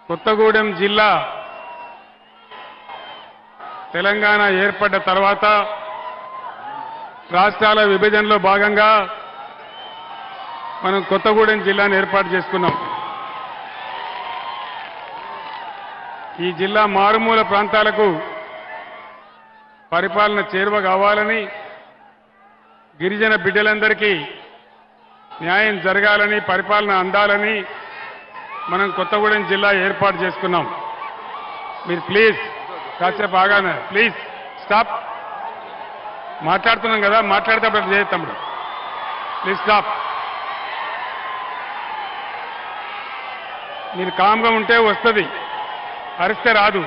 కొత్తగూడెం జిల్లా తెలంగాణ ఏర్పడ్డ తర్వాత రాష్ట్రాల విభజనలో భాగంగా మనం కొత్తగూడెం జిల్లాను ఏర్పాటు చేసుకున్నాం ఈ జిల్లా మారుమూల ప్రాంతాలకు పరిపాలన చేరువ కావాలని గిరిజన బిడ్డలందరికీ న్యాయం జరగాలని పరిపాలన అందాలని మనం కొత్తగూడెం జిల్లా ఏర్పాటు చేసుకున్నాం మీరు ప్లీజ్ కాసేపు ఆగానే ప్లీజ్ స్టాప్ మాట్లాడుతున్నాం కదా మాట్లాడేటప్పుడు చేయ తమ్ముడు ప్లీజ్ స్టాప్ మీరు కామ్గా ఉంటే వస్తుంది అరిస్తే రాదు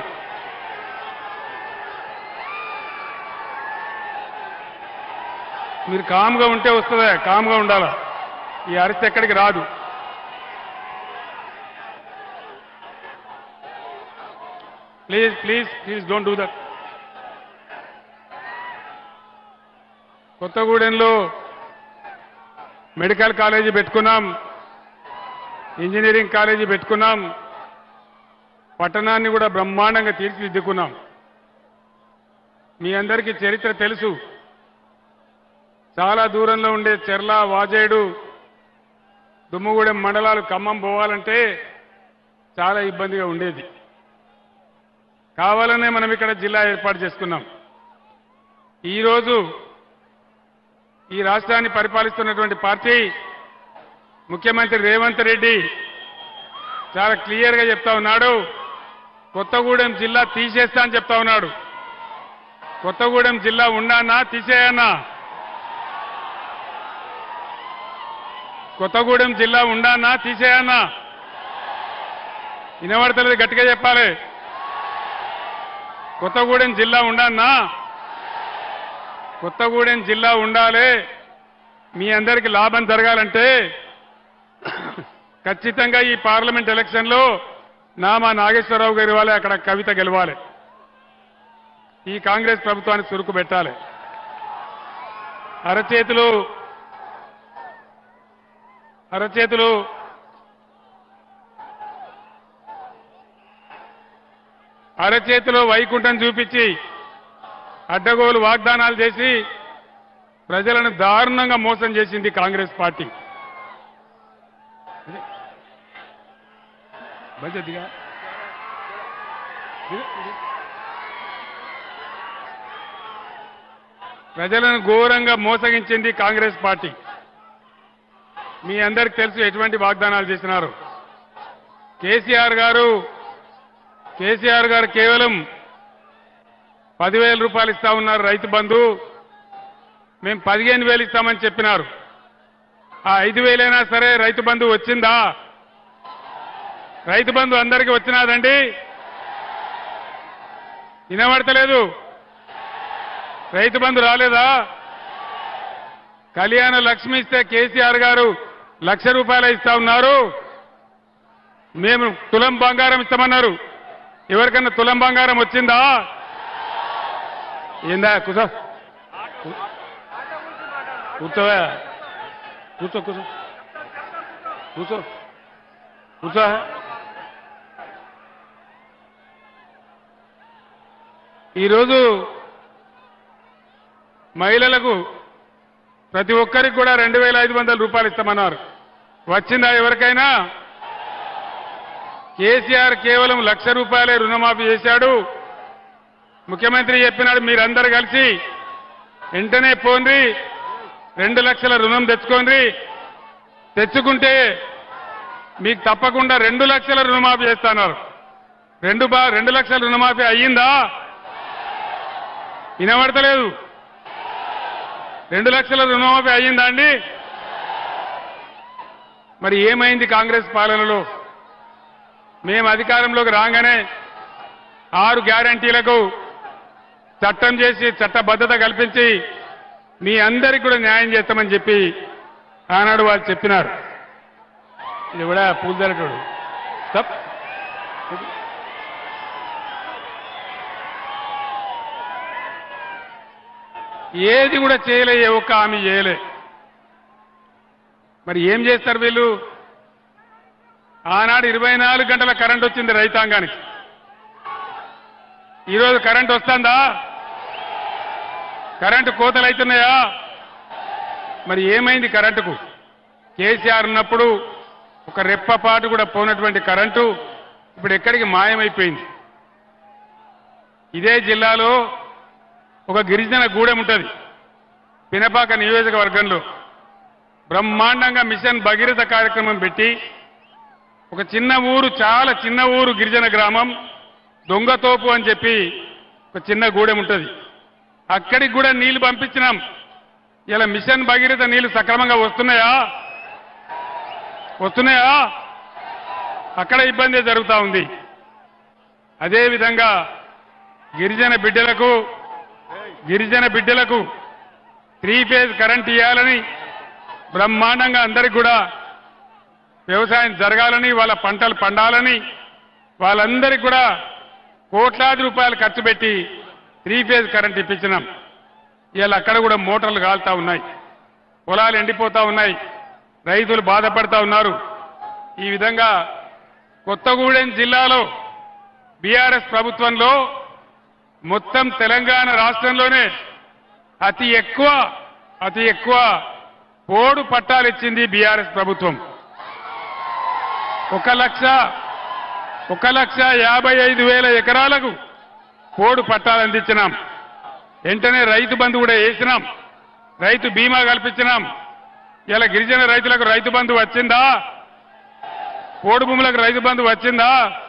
మీరు కామ్గా ఉంటే వస్తుందా కామ్గా ఉండాలా ఈ అరిస్తే ఎక్కడికి రాదు please please please don't do that కొత్తగూడెంలో మెడికల్ కాలేజీ పెట్టుకున్నాం ఇంజనీరింగ్ కాలేజీ పెట్టుకున్నాం పట్టణాన్ని కూడా బ్రహ్మాండంగా తీర్చిదిద్దుకున్నాం మీ అందరికీ చరిత్ర తెలుసు చాలా దూరంలో ఉండే చెర్ల వాజేడు దుమ్ముగూడెం మండలాలు ఖమ్మం పోవాలంటే చాలా ఇబ్బందిగా ఉండేది కావాలనే మనం ఇక్కడ జిల్లా ఏర్పాటు చేసుకున్నాం ఈరోజు ఈ రాష్ట్రాన్ని పరిపాలిస్తున్నటువంటి పార్టీ ముఖ్యమంత్రి రేవంత్ రెడ్డి చాలా క్లియర్గా చెప్తా ఉన్నాడు కొత్తగూడెం జిల్లా తీసేస్తా అని చెప్తా ఉన్నాడు కొత్తగూడెం జిల్లా ఉన్నానా తీసేయన్నా కొత్తగూడెం జిల్లా ఉండానా తీసేయన్నా వినబడతలేదు గట్టిగా చెప్పాలి కొత్తగూడెం జిల్లా ఉండానా కొత్తగూడెం జిల్లా ఉండాలి మీ అందరికి లాభం జరగాలంటే ఖచ్చితంగా ఈ పార్లమెంట్ ఎలక్షన్లో నామా నాగేశ్వరరావు గారి వాళ్ళే అక్కడ కవిత గెలవాలి ఈ కాంగ్రెస్ ప్రభుత్వానికి చురుకు పెట్టాలి అరచేతులు అరచేతులు అరచేతిలో వైకుంఠం చూపించి అడ్డగోలు వాగ్దానాలు చేసి ప్రజలను దారుణంగా మోసం చేసింది కాంగ్రెస్ పార్టీ బడ్జెట్గా ప్రజలను ఘోరంగా మోసగించింది కాంగ్రెస్ పార్టీ మీ అందరికి తెలుసు ఎటువంటి వాగ్దానాలు చేసినారు కేసీఆర్ గారు కేసీఆర్ గారు కేవలం పదివేల రూపాయలు ఇస్తా ఉన్నారు రైతు బంధు మేము పదిహేను వేలు ఇస్తామని చెప్పినారు ఆ ఐదు వేలైనా సరే రైతు బంధు వచ్చిందా రైతు బంధు అందరికీ వచ్చినాదండి వినబడతలేదు రైతు బంధు రాలేదా కళ్యాణ లక్ష్మి ఇస్తే కేసీఆర్ గారు లక్ష రూపాయలు ఇస్తా ఉన్నారు మేము తులం బంగారం ఇస్తామన్నారు ఎవరికన్నా తులం బంగారం వచ్చిందా ఏందా కూర్చో కూర్చోవా కూర్చో కూర్చో కూర్చో కూర్చో ఈరోజు మహిళలకు ప్రతి ఒక్కరికి కూడా రెండు వేల ఐదు వందల రూపాయలు ఇస్తామన్నారు వచ్చిందా ఎవరికైనా కేసీఆర్ కేవలం లక్ష రూపాయలే రుణమాఫీ చేశాడు ముఖ్యమంత్రి చెప్పినాడు మీరందరూ కలిసి వెంటనే పోండి రెండు లక్షల రుణం తెచ్చుకోండి తెచ్చుకుంటే మీకు తప్పకుండా రెండు లక్షల రుణమాఫీ చేస్తున్నారు రెండు బా రెండు లక్షల రుణమాఫీ అయ్యిందా వినబడతలేదు రెండు లక్షల రుణమాఫీ అయ్యిందా అండి మరి ఏమైంది కాంగ్రెస్ పాలనలో మేము అధికారంలోకి రాగానే ఆరు గ్యారంటీలకు చట్టం చేసి చట్టబద్ధత కల్పించి మీ అందరికి కూడా న్యాయం చేస్తామని చెప్పి ఆనాడు వాళ్ళు చెప్పినారు ఇది కూడా పూజారటోడు తప్ ఏది కూడా చేయలే ఏ ఒక్క హామీ చేయలే మరి ఏం చేస్తారు వీళ్ళు ఆనాడు ఇరవై నాలుగు గంటల కరెంట్ వచ్చింది రైతాంగానికి ఈరోజు కరెంట్ వస్తుందా కరెంటు కోతలు అవుతున్నాయా మరి ఏమైంది కరెంటుకు కేసీఆర్ ఉన్నప్పుడు ఒక రెప్పపాటు కూడా పోనటువంటి కరెంటు ఇప్పుడు ఎక్కడికి మాయమైపోయింది ఇదే జిల్లాలో ఒక గిరిజన గూడెం ఉంటుంది పినపాక నియోజకవర్గంలో బ్రహ్మాండంగా మిషన్ భగీరథ కార్యక్రమం పెట్టి ఒక చిన్న ఊరు చాలా చిన్న ఊరు గిరిజన గ్రామం దొంగతోపు అని చెప్పి ఒక చిన్న గూడెం ఉంటుంది అక్కడికి కూడా నీళ్లు పంపించినాం ఇలా మిషన్ భగీరథ నీళ్లు సక్రమంగా వస్తున్నాయా వస్తున్నాయా అక్కడ ఇబ్బంది జరుగుతా ఉంది అదేవిధంగా గిరిజన బిడ్డలకు గిరిజన బిడ్డలకు త్రీ ఫేజ్ కరెంట్ ఇవ్వాలని బ్రహ్మాండంగా అందరికి కూడా వ్యవసాయం జరగాలని వాళ్ళ పంటలు పండాలని వాళ్ళందరికీ కూడా కోట్లాది రూపాయలు ఖర్చు పెట్టి త్రీ ఫేజ్ కరెంట్ ఇప్పించినాం ఇవాళ అక్కడ కూడా మోటార్లు కాలుతా ఉన్నాయి పొలాలు ఎండిపోతా ఉన్నాయి రైతులు బాధపడతా ఉన్నారు ఈ విధంగా కొత్తగూడెం జిల్లాలో బీఆర్ఎస్ ప్రభుత్వంలో మొత్తం తెలంగాణ రాష్ట్రంలోనే అతి ఎక్కువ అతి ఎక్కువ పోడు పట్టాలు ఇచ్చింది బీఆర్ఎస్ ప్రభుత్వం ఒక లక్ష ఒక లక్ష యాభై ఐదు వేల ఎకరాలకు పోడు పట్టాలు అందించినాం వెంటనే రైతు బంధు కూడా వేసినాం రైతు బీమా కల్పించినాం ఇలా గిరిజన రైతులకు రైతు బంధు వచ్చిందా పోడు భూములకు రైతు బంధు వచ్చిందా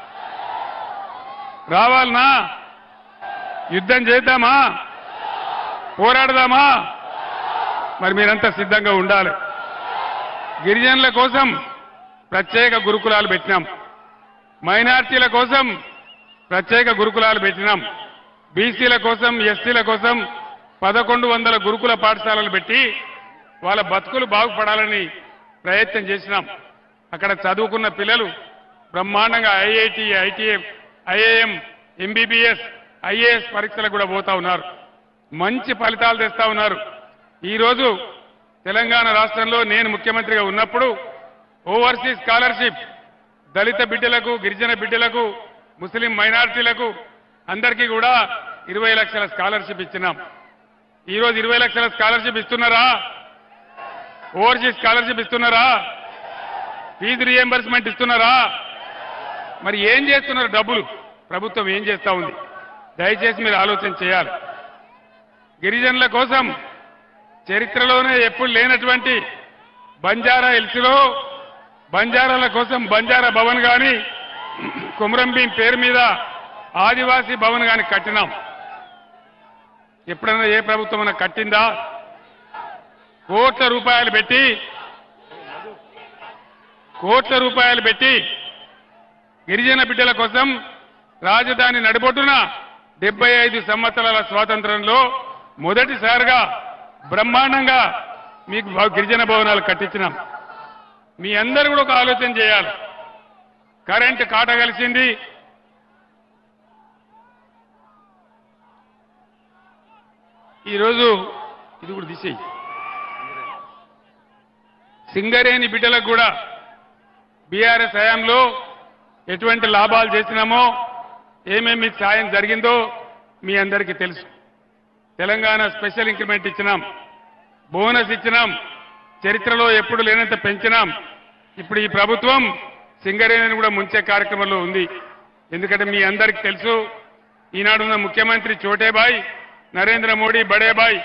రావాలనా యుద్ధం చేద్దామా పోరాడదామా మరి మీరంతా సిద్ధంగా ఉండాలి గిరిజనుల కోసం ప్రత్యేక గురుకులాలు పెట్టినాం మైనార్టీల కోసం ప్రత్యేక గురుకులాలు పెట్టినాం బీసీల కోసం ఎస్టీల కోసం పదకొండు వందల గురుకుల పాఠశాలలు పెట్టి వాళ్ళ బతుకులు బాగుపడాలని ప్రయత్నం చేసినాం అక్కడ చదువుకున్న పిల్లలు బ్రహ్మాండంగా IIT ITM IAM MBBS IAS పరీక్షలకు కూడా పోతా ఉన్నారు మంచి ఫలితాలు తెస్తా ఉన్నారు ఈరోజు తెలంగాణ రాష్ట్రంలో నేను ముఖ్యమంత్రిగా ఉన్నప్పుడు ఓవర్సీస్ స్కాలర్షిప్ దళిత బిడ్డలకు గిరిజన బిడ్డలకు ముస్లిం మైనారిటీలకు అందరికీ కూడా ఇరవై లక్షల స్కాలర్షిప్ ఇచ్చినాం ఈరోజు ఇరవై లక్షల స్కాలర్షిప్ ఇస్తున్నారా ఓవర్సీస్ స్కాలర్షిప్ ఇస్తున్నారా ఫీజు రియంబర్స్మెంట్ ఇస్తున్నారా మరి ఏం చేస్తున్నారు డబ్బులు ప్రభుత్వం ఏం చేస్తా ఉంది దయచేసి మీరు ఆలోచన చేయాలి గిరిజనుల కోసం చరిత్రలోనే ఎప్పుడు లేనటువంటి బంజారా హిల్స్లో బంజారాల కోసం బంజారా భవన్ గాని కుమరంభీం పేరు మీద ఆదివాసీ భవన్ గాని కట్టినాం ఎప్పుడైనా ఏ ప్రభుత్వం అయినా కట్టిందా కోట్ల రూపాయలు పెట్టి కోట్ల రూపాయలు పెట్టి గిరిజన బిడ్డల కోసం రాజధాని నడిబొట్టున డెబ్బై ఐదు సంవత్సరాల స్వాతంత్రంలో మొదటిసారిగా బ్రహ్మాండంగా మీకు భవ- గిరిజన భవనాలు కట్టించినాం మీ అందరూ కూడా ఒక ఆలోచన చేయాలి కరెంటు కాట కలిసింది ఈరోజు ఇది కూడా తీసేయి సింగరేణి బిడ్డలకు కూడా బీఆర్ఎస్ హయాంలో ఎటువంటి లాభాలు చేసినామో ఏమేమి మీకు సాయం జరిగిందో మీ అందరికీ తెలుసు తెలంగాణ స్పెషల్ ఇంక్రిమెంట్ ఇచ్చినాం బోనస్ ఇచ్చినాం చరిత్రలో ఎప్పుడు లేనంత పెంచినాం ఇప్పుడు ఈ ప్రభుత్వం సింగరేణిని కూడా ముంచే కార్యక్రమంలో ఉంది ఎందుకంటే మీ అందరికీ తెలుసు ఈనాడున్న ముఖ్యమంత్రి చోటేబాయ్ నరేంద్ర మోడీ బడేబాయ్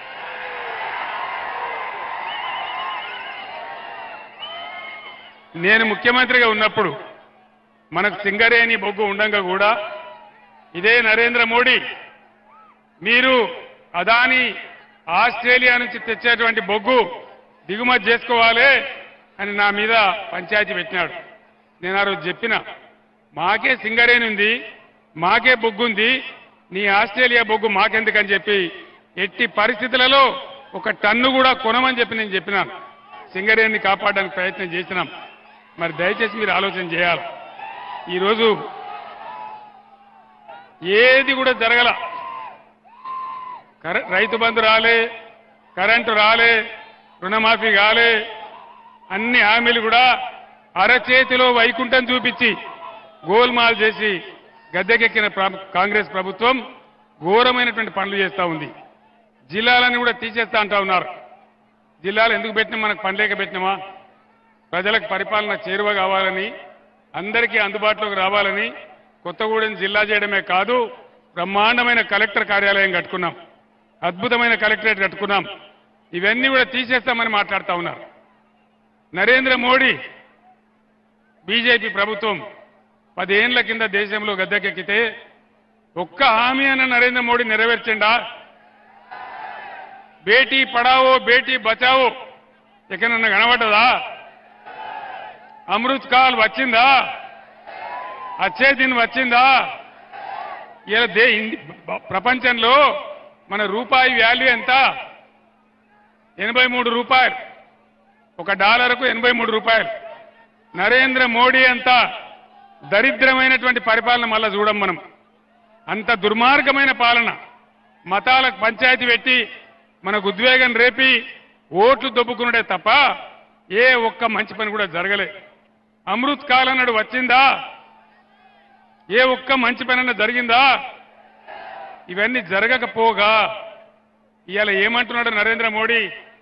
నేను ముఖ్యమంత్రిగా ఉన్నప్పుడు మనకు సింగరేణి బొగ్గు ఉండంగా కూడా ఇదే నరేంద్ర మోడీ మీరు అదాని ఆస్ట్రేలియా నుంచి తెచ్చేటువంటి బొగ్గు దిగుమతి చేసుకోవాలి అని నా మీద పంచాయతీ పెట్టినాడు నేను ఆ రోజు చెప్పిన మాకే సింగరేణి ఉంది మాకే బొగ్గు ఉంది నీ ఆస్ట్రేలియా బొగ్గు మాకెందుకని చెప్పి ఎట్టి పరిస్థితులలో ఒక టన్ను కూడా కొనమని చెప్పి నేను చెప్పినాను సింగరేణిని కాపాడడానికి ప్రయత్నం చేసినాం మరి దయచేసి మీరు ఆలోచన చేయాలి ఈరోజు ఏది కూడా జరగల కర- రైతు బంధు రాలే కరెంటు రాలే రుణమాఫీ కాలే అన్ని హామీలు కూడా అరచేతిలో వైకుంఠం చూపించి గోల్మాల్ చేసి గద్దెకెక్కిన ప్ర- కాంగ్రెస్ ప్రభుత్వం ఘోరమైనటువంటి పనులు చేస్తా ఉంది జిల్లాలను కూడా తీసేస్తా అంటా ఉన్నారు జిల్లాలు ఎందుకు పెట్టినా మనకు పనిలేక పెట్టినామా ప్రజలకు పరిపాలన చేరువ కావాలని అందరికీ అందుబాటులోకి రావాలని కొత్తగూడెం జిల్లా చేయడమే కాదు బ్రహ్మాండమైన కలెక్టర్ కార్యాలయం కట్టుకున్నాం అద్భుతమైన కలెక్టరేట్ కట్టుకున్నాం ఇవన్నీ కూడా తీసేస్తామని మాట్లాడుతా ఉన్నారు నరేంద్ర మోడీ బీజేపీ ప్రభుత్వం పదేళ్ల కింద దేశంలో గద్దెకెక్కితే ఒక్క హామీ అన్న నరేంద్ర మోడీ నెరవేర్చిండా బేటీ పడావో బేటీ బచావో ఎక్కడన్నా కనబడ్డదా అమృత్ కాల్ వచ్చిందా అచ్చే దిన్ వచ్చిందా ఇలా దే ఇన్- బ- ప్రపంచంలో మన రూపాయి వాల్యూ ఎంత ఎనభై మూడు రూపాయలు ఒక డాలర్కు ఎనభై మూడు రూపాయలు నరేంద్ర మోడీ అంత దరిద్రమైనటువంటి పరిపాలన మళ్ళా చూడం మనం అంత దుర్మార్గమైన పాలన మతాలకు పంచాయతీ పెట్టి మనకు ఉద్వేగం రేపి ఓట్లు దొబ్బుకున్నాడే తప్ప ఏ ఒక్క మంచి పని కూడా జరగలే అమృత్ కాలం నాడు వచ్చిందా ఏ ఒక్క మంచి పని అన్న జరిగిందా ఇవన్నీ జరగకపోగా ఇవాళ ఏమంటున్నాడు నరేంద్ర మోడీ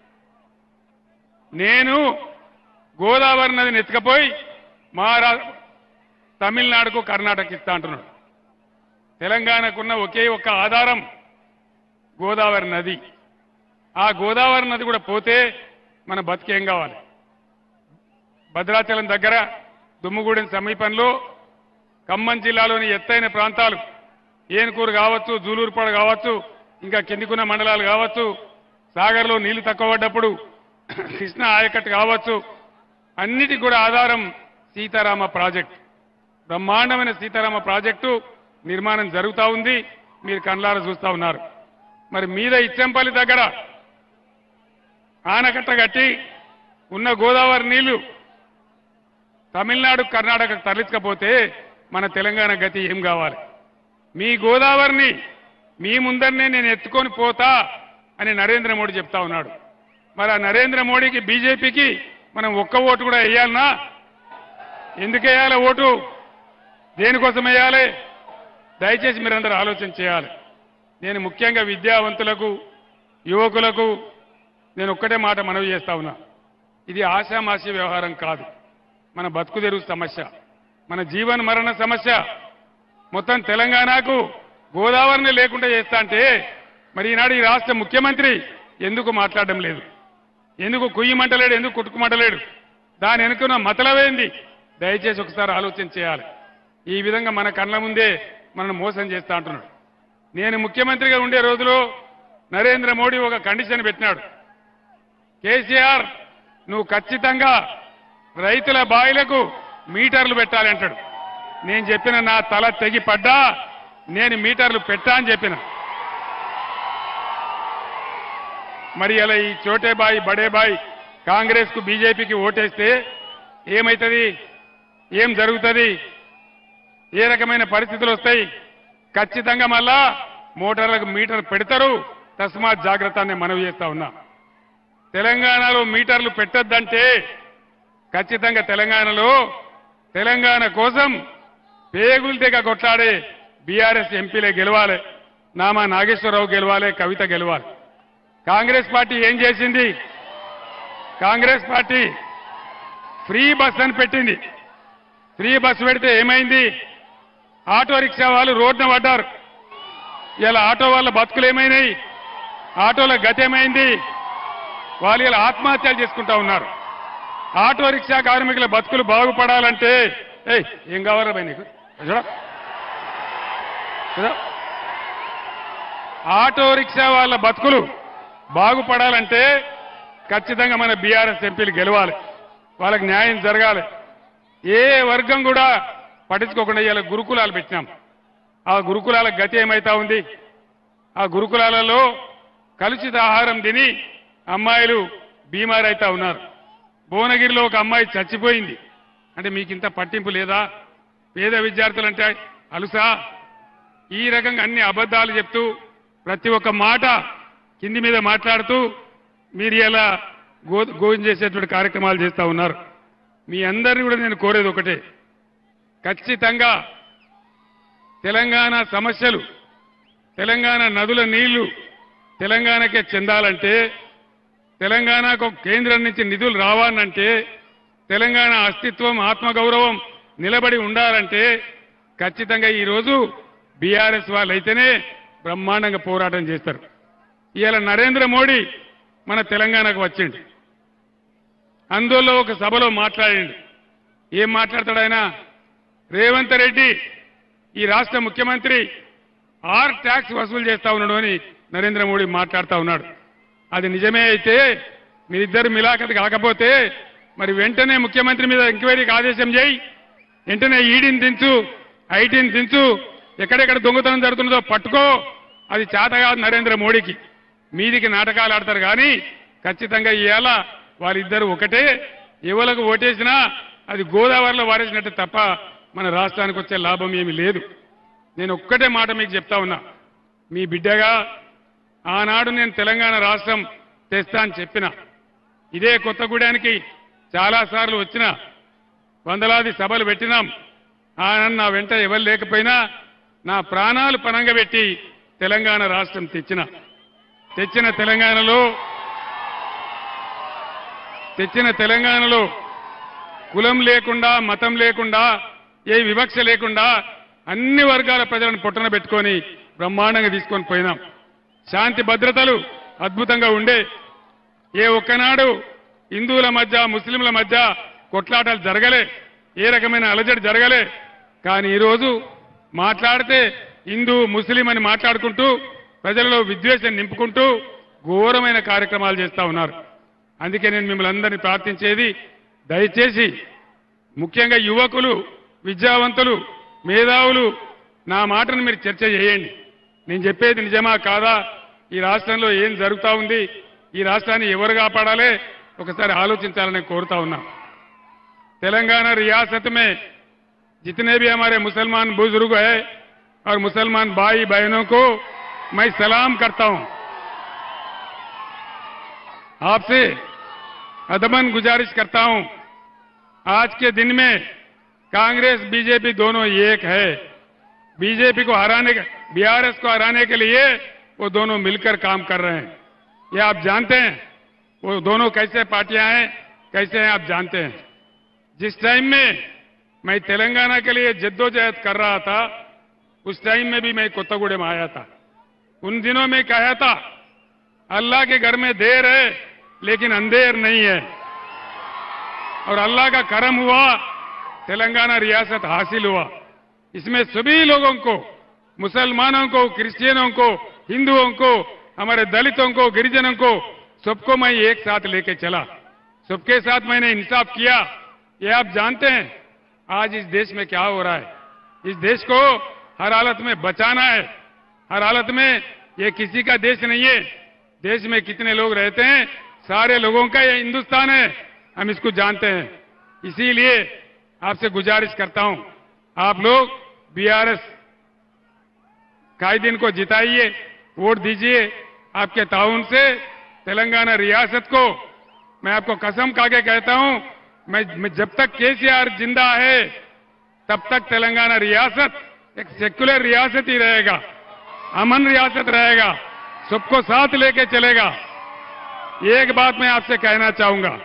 నేను గోదావరి నదిని ఎత్తుకపోయి మహారా తమిళనాడుకు కర్ణాటక ఇస్తా అంటున్నాడు తెలంగాణకున్న ఒకే ఒక్క ఆధారం గోదావరి నది ఆ గోదావరి నది కూడా పోతే మన బతికేం కావాలి భద్రాచలం దగ్గర దుమ్ముగూడెం సమీపంలో ఖమ్మం జిల్లాలోని ఎత్తైన ప్రాంతాలు ఏనుకూరు కావచ్చు జూలూరుపాడు కావచ్చు ఇంకా కిందికున్న మండలాలు కావచ్చు సాగర్లో నీళ్లు తక్కువ పడ్డప్పుడు కృష్ణా ఆయకట్టు కావచ్చు అన్నిటికి కూడా ఆధారం సీతారామ ప్రాజెక్ట్ బ్రహ్మాండమైన సీతారామ ప్రాజెక్టు నిర్మాణం జరుగుతా ఉంది మీరు కళ్ళారా చూస్తా ఉన్నారు మరి మీద ఇచ్చంపల్లి దగ్గర ఆనకట్ట కట్టి ఉన్న గోదావరి నీళ్లు తమిళనాడు కర్ణాటకకు తరలించకపోతే మన తెలంగాణ గతి ఏం కావాలి మీ గోదావరిని మీ ముందరనే నేను ఎత్తుకొని పోతా అని నరేంద్ర మోడీ చెప్తా ఉన్నాడు మరి ఆ నరేంద్ర మోడీకి బీజేపీకి మనం ఒక్క ఓటు కూడా వేయాలనా ఎందుకు వేయాలి ఓటు దేనికోసం వేయాలి దయచేసి మీరందరూ ఆలోచన చేయాలి నేను ముఖ్యంగా విద్యావంతులకు యువకులకు నేను ఒక్కటే మాట మనవి చేస్తా ఉన్నా ఇది ఆశామాషి వ్యవహారం కాదు మన బతుకు తెరువు సమస్య మన జీవన మరణ సమస్య మొత్తం తెలంగాణకు గోదావరిని లేకుండా చేస్తా అంటే మరి ఈనాడు ఈ రాష్ట్ర ముఖ్యమంత్రి ఎందుకు మాట్లాడడం లేదు ఎందుకు కుయ్యమంటలేడు ఎందుకు కుట్టుకుమంటలేడు దాని వెనుకున్న మతలవేంది దయచేసి ఒకసారి ఆలోచన చేయాలి ఈ విధంగా మన కళ్ళ ముందే మనల్ని మోసం చేస్తా అంటున్నాడు నేను ముఖ్యమంత్రిగా ఉండే రోజులో నరేంద్ర మోడీ ఒక కండిషన్ పెట్టినాడు కేసీఆర్ నువ్వు ఖచ్చితంగా రైతుల బాయిలకు మీటర్లు పెట్టాలి అంటాడు నేను చెప్పిన నా తల తెగి పడ్డా నేను మీటర్లు పెట్టా అని చెప్పిన మరి అలా ఈ చోటే బాయి బడే బాయి కాంగ్రెస్ కు బీజేపీకి ఓటేస్తే ఏమైతుంది ఏం జరుగుతుంది ఏ రకమైన పరిస్థితులు వస్తాయి ఖచ్చితంగా మళ్ళా మోటార్లకు మీటర్ పెడతారు తస్మాత్ జాగ్రత్త అని మనవి చేస్తా ఉన్నా తెలంగాణలో మీటర్లు పెట్టొద్దంటే ఖచ్చితంగా తెలంగాణలో తెలంగాణ కోసం పేగులు తెగ కొట్లాడే బీఆర్ఎస్ ఎంపీలే గెలవాలి నామా నాగేశ్వరరావు గెలవాలి కవిత గెలవాలి కాంగ్రెస్ పార్టీ ఏం చేసింది కాంగ్రెస్ పార్టీ ఫ్రీ బస్ అని పెట్టింది ఫ్రీ బస్ పెడితే ఏమైంది ఆటో రిక్షా వాళ్ళు రోడ్డున పడ్డారు ఇలా ఆటో వాళ్ళ బతుకులు ఏమైనాయి ఆటోల గతి ఏమైంది వాళ్ళు ఇలా ఆత్మహత్యలు చేసుకుంటా ఉన్నారు ఆటో రిక్షా కార్మికుల బతుకులు బాగుపడాలంటే ఏయ్ ఏం కావాలా భయ్ నీకు చూడ చూడ. ఆటో రిక్షా వాళ్ళ బతుకులు బాగుపడాలంటే ఖచ్చితంగా మన బీఆర్ఎస్ ఎంపీలు గెలవాలి వాళ్ళకి న్యాయం జరగాలి ఏ వర్గం కూడా పట్టించుకోకుండా ఇవాళ గురుకులాలు పెట్టినాం ఆ గురుకులాల గతి ఏమైతా ఉంది ఆ గురుకులాలలో కలుషిత ఆహారం తిని అమ్మాయిలు బీమారైతా ఉన్నారు భువనగిరిలో ఒక అమ్మాయి చచ్చిపోయింది అంటే మీకు ఇంత పట్టింపు లేదా పేద విద్యార్థులంటే అలుసా ఈ రకంగా అన్ని అబద్ధాలు చెప్తూ ప్రతి ఒక్క మాట కింది మీద మాట్లాడుతూ మీరు ఇలా గో గోయం చేసేటువంటి కార్యక్రమాలు చేస్తా ఉన్నారు మీ అందరినీ కూడా నేను కోరేది ఒకటే ఖచ్చితంగా తెలంగాణ సమస్యలు తెలంగాణ నదుల నీళ్లు తెలంగాణకే చెందాలంటే తెలంగాణకు కేంద్రం నుంచి నిధులు రావాలంటే తెలంగాణ అస్తిత్వం ఆత్మగౌరవం నిలబడి ఉండాలంటే ఖచ్చితంగా ఈరోజు బీఆర్ఎస్ వాళ్ళు అయితేనే బ్రహ్మాండంగా పోరాటం చేస్తారు ఇవాళ నరేంద్ర మోడీ మన తెలంగాణకు వచ్చిండు అందులో ఒక సభలో మాట్లాడిండు ఏం మాట్లాడతాడు ఆయన రేవంత్ రెడ్డి ఈ రాష్ట్ర ముఖ్యమంత్రి ఆర్ ట్యాక్స్ వసూలు చేస్తా ఉన్నాడు అని నరేంద్ర మోడీ మాట్లాడుతా ఉన్నాడు అది నిజమే అయితే మీరిద్దరు మిలాఖత్ కాకపోతే మరి వెంటనే ముఖ్యమంత్రి మీద ఎంక్వైరీకి ఆదేశం చేయి వెంటనే ఈడీని దించు ఐటీని దించు ఎక్కడెక్కడ దొంగతనం జరుగుతున్నదో పట్టుకో అది చేత కాదు నరేంద్ర మోడీకి మీదికి నాటకాలు ఆడతారు కానీ ఖచ్చితంగా ఇవాళ వాళ్ళిద్దరు ఒకటే ఎవరికి ఓటేసినా అది గోదావరిలో వారేసినట్టు తప్ప మన రాష్ట్రానికి వచ్చే లాభం ఏమీ లేదు నేను ఒక్కటే మాట మీకు చెప్తా ఉన్నా మీ బిడ్డగా ఆనాడు నేను తెలంగాణ రాష్ట్రం తెస్తా అని చెప్పిన ఇదే కొత్తగూడానికి చాలాసార్లు వచ్చిన వందలాది సభలు పెట్టినాం ఆనాడు నా వెంట ఎవరు లేకపోయినా నా ప్రాణాలు పనంగా పెట్టి తెలంగాణ రాష్ట్రం తెచ్చిన తెచ్చిన తెలంగాణలో తెచ్చిన తెలంగాణలో కులం లేకుండా మతం లేకుండా ఏ వివక్ష లేకుండా అన్ని వర్గాల ప్రజలను పొట్టన పెట్టుకొని బ్రహ్మాండంగా తీసుకొని పోయినాం శాంతి భద్రతలు అద్భుతంగా ఉండే ఏ ఒక్కనాడు హిందువుల మధ్య ముస్లింల మధ్య కొట్లాటలు జరగలే ఏ రకమైన అలజడి జరగలే కానీ ఈరోజు మాట్లాడితే హిందూ ముస్లిం అని మాట్లాడుకుంటూ ప్రజలలో విద్వేషం నింపుకుంటూ ఘోరమైన కార్యక్రమాలు చేస్తా ఉన్నారు అందుకే నేను మిమ్మల్ని అందరినీ ప్రార్థించేది దయచేసి ముఖ్యంగా యువకులు విద్యావంతులు మేధావులు నా మాటను మీరు చర్చ చేయండి నేను చెప్పేది నిజమా కాదా ఈ రాష్ట్రంలో ఏం జరుగుతా ఉంది ఈ రాష్ట్రాన్ని ఎవరు కాపాడాలి ఒకసారి ఆలోచించాలని కోరుతా ఉన్నా तेलंगाना रियासत में जितने भी हमारे मुसलमान बुजुर्ग हैं और मुसलमान भाई बहनों को मैं सलाम करता हूं आपसे अदमन गुजारिश करता हूं आज के दिन में कांग्रेस बीजेपी दोनों एक है बीजेपी को हराने के बीआरएस को हराने के लिए वो दोनों मिलकर काम कर रहे हैं ये आप जानते हैं वो दोनों कैसे पार्टियां हैं कैसे हैं आप जानते हैं जिस टाइम में मैं तेलंगाना के लिए जद्दोजहद कर रहा था उस टाइम में भी मैं कोत्तागुड़े में आया था उन दिनों में कहा था अल्लाह के घर में देर है लेकिन अंधेर नहीं है और अल्लाह का करम हुआ तेलंगाना रियासत हासिल हुआ इसमें सभी लोगों को मुसलमानों को क्रिश्चियनों को हिंदुओं को हमारे दलितों को गिरिजनों को सबको मैं एक साथ लेके चला सबके साथ मैंने इंसाफ किया ये आप जानते हैं आज इस देश में क्या हो रहा है इस देश को हर हालत में बचाना है हर हालत में ये किसी का देश नहीं है देश में कितने लोग रहते हैं सारे लोगों का ये हिंदुस्तान है हम इसको जानते हैं इसीलिए आपसे गुजारिश करता हूं आप लोग बीआरएस कायदीन को जिताइए वोट दीजिए आपके ताउन से तेलंगाना रियासत को मैं आपको कसम खाके कहता हूं मैं, मैं जब तक केसीआर जिंदा है तब तक तेलंगाना रियासत एक सेक्युलर रियासत ही रहेगा अमन रियासत रहेगा सबको साथ लेके चलेगा एक बात मैं आपसे कहना चाहूंगा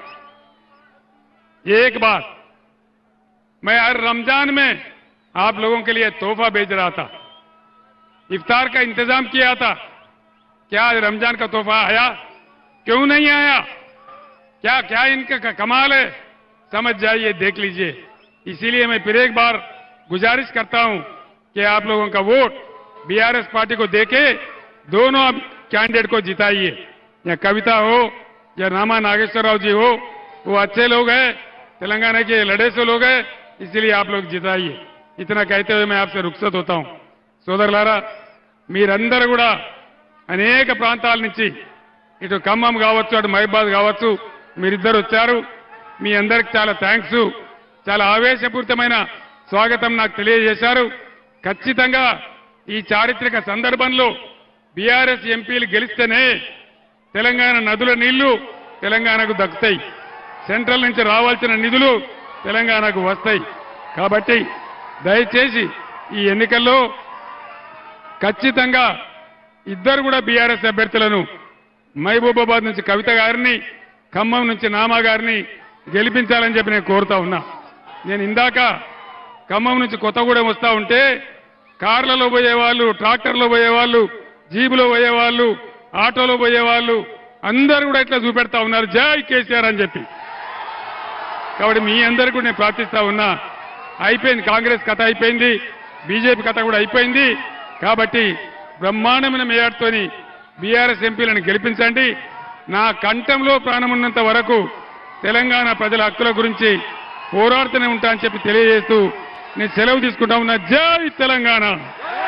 एक बात मैं हर रमजान में आप लोगों के लिए तोहफा भेज रहा था इफ्तार का इंतजाम किया था क्या आज रमजान का तोहफा आया क्यों नहीं आया क्या क्या इनका क- कमाल है समझ जाइए देख लीजिए इसीलिए मैं फिर एक बार गुजारिश करता हूं कि आप लोगों का वोट बीआरएस पार्टी को देके दोनों अब कैंडिडेट को जिताइए या कविता हो या रामा नागेश्वर राव जी हो वो अच्छे लोग हैं तेलंगाना के लड़े से लोग हैं इसीलिए आप लोग जिताइए इतना कहते हुए मैं आपसे रुखसत होता हूं సోదరులారా మీరందరూ కూడా అనేక ప్రాంతాల నుంచి ఇటు ఖమ్మం కావచ్చు అటు మహిబాద్ కావచ్చు మీరిద్దరు వచ్చారు మీ అందరికి చాలా థ్యాంక్స్ చాలా ఆవేశపూరితమైన స్వాగతం నాకు తెలియజేశారు ఖచ్చితంగా ఈ చారిత్రక సందర్భంలో బీఆర్ఎస్ ఎంపీలు గెలిస్తేనే తెలంగాణ నదుల నీళ్లు తెలంగాణకు దక్కుతాయి సెంట్రల్ నుంచి రావాల్సిన నిధులు తెలంగాణకు వస్తాయి కాబట్టి దయచేసి ఈ ఎన్నికల్లో ఖచ్చితంగా ఇద్దరు కూడా బీఆర్ఎస్ అభ్యర్థులను మహబూబాబాద్ నుంచి కవిత గారిని ఖమ్మం నుంచి నామా గారిని గెలిపించాలని చెప్పి నేను కోరుతా ఉన్నా నేను ఇందాక ఖమ్మం నుంచి కొత్తగూడెం వస్తా ఉంటే కార్లలో పోయేవాళ్ళు ట్రాక్టర్లో పోయేవాళ్ళు జీబులో పోయేవాళ్ళు ఆటోలో పోయేవాళ్ళు అందరూ కూడా ఇట్లా చూపెడతా ఉన్నారు జై కేసీఆర్ అని చెప్పి కాబట్టి మీ అందరికీ కూడా నేను ప్రార్థిస్తా ఉన్నా అయిపోయింది కాంగ్రెస్ కథ అయిపోయింది బీజేపీ కథ కూడా అయిపోయింది కాబట్టి బ్రహ్మాండమైన మేయాడుతోని బీఆర్ఎస్ ఎంపీలను గెలిపించండి నా కంఠంలో ప్రాణమున్నంత వరకు తెలంగాణ ప్రజల హక్కుల గురించి పోరాడుతూనే ఉంటా అని చెప్పి తెలియజేస్తూ నేను సెలవు తీసుకుంటా ఉన్నా జై తెలంగాణ జై